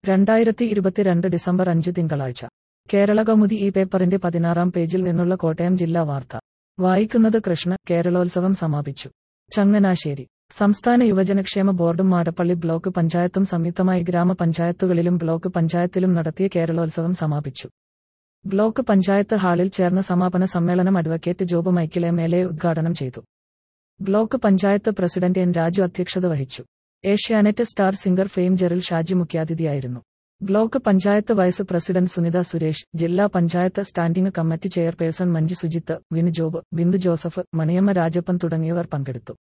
രണ്ടായിരത്തി ഇരുപത്തിരണ്ട് ഡിസംബർ അഞ്ച് തിങ്കളാഴ്ച കേരള കൗമുദി ഈ പേപ്പറിന്റെ പതിനാറാം പേജിൽ നിന്നുള്ള കോട്ടയം ജില്ലാ വാർത്ത വായിക്കുന്നത് കൃഷ്ണ കേരളോത്സവം സമാപിച്ചു ചങ്ങനാശ്ശേരി സംസ്ഥാന യുവജനക്ഷേമ ബോർഡും മാടപ്പള്ളി ബ്ലോക്ക് പഞ്ചായത്തും സംയുക്തമായി ഗ്രാമപഞ്ചായത്തുകളിലും ബ്ലോക്ക് പഞ്ചായത്തിലും നടത്തിയ കേരളോത്സവം സമാപിച്ചു ബ്ലോക്ക് പഞ്ചായത്ത് ഹാളിൽ ചേർന്ന സമാപന സമ്മേളനം advocate Job Michael M L A ഉദ്ഘാടനം ചെയ്തു block panchayat president N Raju അധ്യക്ഷത വഹിച്ചു Asianet star singer fame Jeril Shaji മുഖ്യാതിഥിയായിരുന്നു block panchayat vice president Sunitha Suresh ജില്ലാ panchayat standing committee chairperson Manju Sujith Vinu Job Bindu Joseph Maniyamma Rajappan തുടങ്ങിയവർ പങ്കെടുത്തു